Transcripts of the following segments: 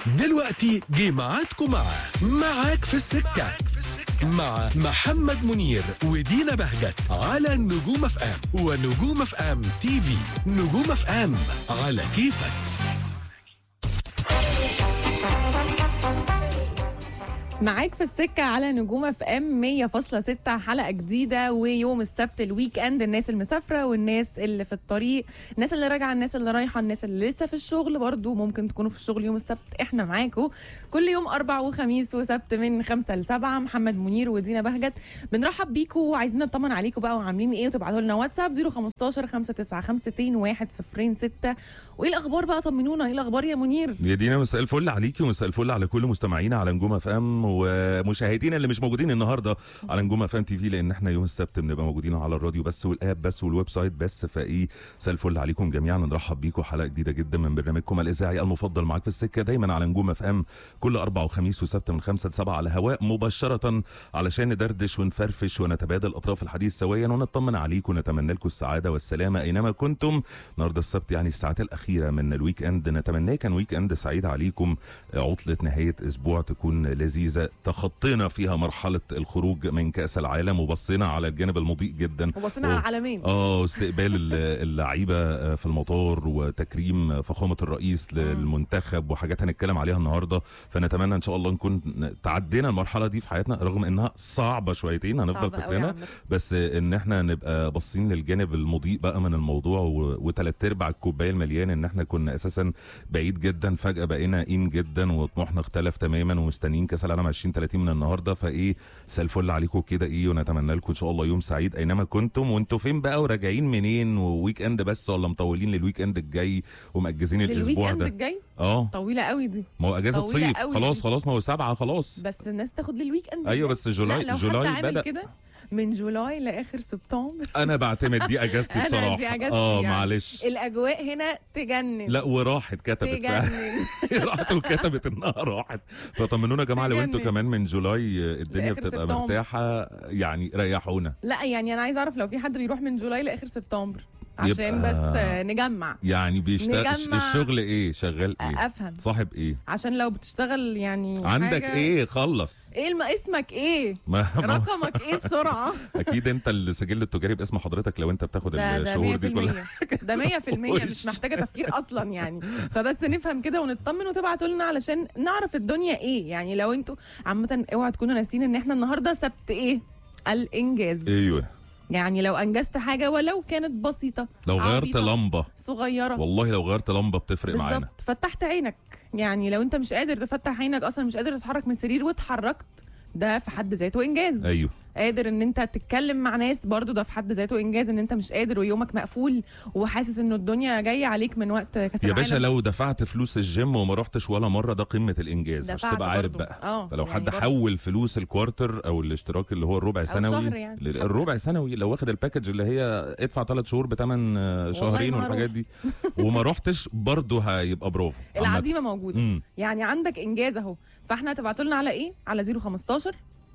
دلوقتي جه ميعادكم مع معاك في السكة مع محمد منير ودينا بهجت على نجوم اف ام ونجوم اف ام تي في نجوم اف ام على كيفك معاك في السكة على نجوم اف ام 100.6 حلقة جديدة ويوم السبت الويك اند الناس المسافرة والناس اللي في الطريق الناس اللي راجعة الناس اللي رايحة الناس اللي لسه في الشغل برضو ممكن تكونوا في الشغل يوم السبت احنا معاكم كل يوم اربع وخميس وسبت من خمسة لسبعة محمد منير ودينا بهجت بنرحب بيكم وعايزين نطمن عليكم بقى وعاملين ايه وتبعتوا لنا واتساب 015 595 ستة وايه الاخبار بقى طمنونا ايه الاخبار يا منير يا دينا مساء الفل عليكي ومساء الفل على كل مستمعينا على نجوم اف ام ومشاهدينا اللي مش موجودين النهارده على نجوم اف ام تي في لان احنا يوم السبت بنبقى موجودين على الراديو بس والاب بس والويب سايت بس فايه مساء الفل عليكم جميعا نرحب بيكم حلقه جديده جدا من برنامجكم الاذاعي المفضل معاك في السكه دايما على نجوم اف ام كل اربع وخميس وسبت من خمسة لسبعة على الهواء مباشره علشان ندردش ونفرفش ونتبادل اطراف الحديث سويا ونطمن عليكم ونتمنى لكم السعاده والسلامه اينما كنتم النهارده السبت يعني الساعات الاخيره من الويك اند نتمناه كان ويك اند سعيد عليكم عطله نهايه اسبوع تكون لذيذه تخطينا فيها مرحله الخروج من كاس العالم وبصينا على الجانب المضيء جدا وبصينا على العالمين اه استقبال ال- اللعيبه في المطار وتكريم فخامه الرئيس للمنتخب وحاجات هنتكلم عليها النهارده فنتمنى ان شاء الله نكون تعدينا المرحله دي في حياتنا رغم انها صعبه شويتين هنفضل صعبة أوي يا فاكرينها عم. بس ان احنا نبقى باصين للجانب المضيء بقى من الموضوع و- وتلات ارباع الكوبايه المليان ان احنا كنا اساسا بعيد جدا فجاه بقينا ان جدا وطموحنا اختلف تماما ومستنيين كاس العالم 2030 من النهارده فايه مساء الفل عليكم كده ايه ونتمنى لكم ان شاء الله يوم سعيد اينما كنتم وانتوا فين بقى وراجعين منين وويك اند بس ولا مطولين للويك اند الجاي ومأجزين الويك الاسبوع اند ده الجاي اه طويله قوي دي ما هو اجازه طويلة صيف قوي خلاص دي. خلاص ما هو سبعه خلاص بس الناس تاخد للويك اند ايوه ده. بس جولاي لا لو جولاي حد عامل بدأ كده من جولاي لاخر سبتمبر انا بعتمد دي اجازتي أنا بصراحه دي أجازتي اه يعني. معلش الاجواء هنا تجنن لا وراحت كتبت فعلا تجنن راحت وكتبت انها راحت فطمنونا يا جماعه لو انتوا تجنن. كمان من جولاي الدنيا لآخر بتبقى سبتمبر. مرتاحه يعني ريحونا لا يعني انا عايزه اعرف لو في حد بيروح من جولاي لاخر سبتمبر عشان يبقى- بس آه، نجمع يعني بيشتغل نجمع. الشغل ايه شغال ايه افهم صاحب ايه عشان لو بتشتغل يعني عندك حاجة- ايه خلص ايه الم... اسمك ايه ما ما رقمك ايه بسرعه اكيد انت السجل التجاري باسم حضرتك لو انت بتاخد ده ده الشهور دي 100% كلها ده 100% مش محتاجه تفكير اصلا يعني فبس نفهم كده ونطمن وتبعتوا لنا علشان نعرف الدنيا ايه يعني لو انتوا عامه اوعوا تكونوا ناسين ان احنا النهارده سبت ايه الانجاز ايوه يعني لو انجزت حاجه ولو كانت بسيطه لو غيرت عبيطة، لمبه صغيره والله لو غيرت لمبه بتفرق معانا بالظبط فتحت عينك يعني لو انت مش قادر تفتح عينك اصلا مش قادر تتحرك من السرير واتحركت ده في حد ذاته انجاز ايوه قادر ان انت تتكلم مع ناس برضو ده في حد ذاته انجاز ان انت مش قادر ويومك مقفول وحاسس انه الدنيا جايه عليك من وقت كاس يا العالم باشا لو دفعت فلوس الجيم وما رحتش ولا مره ده قمه الانجاز عشان دفعت تبقى عارف برضو. بقى اه فلو يعني حد برضو. حول فلوس الكوارتر او الاشتراك اللي هو الربع سنوي شهر يعني. لل- الربع سنوي لو واخد الباكج اللي هي ادفع ثلاث شهور بثمن شهرين ما والحاجات دي وما رحتش برضه هيبقى برافو عامة. العزيمه موجوده امم يعني عندك انجاز اهو فاحنا هتبعتوا لنا على ايه على 015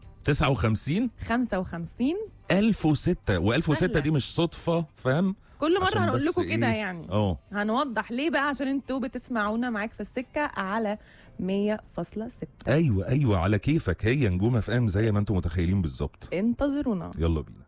59 55 1006 و1006 سهلة. دي مش صدفه فاهم كل مره عشان هنقول بس لكم كده إيه؟ يعني اه هنوضح ليه بقى عشان انتوا بتسمعونا معاك في السكه على 100.6 ايوه ايوه على كيفك هي نجومه في ام زي ما انتم متخيلين بالظبط انتظرونا يلا بينا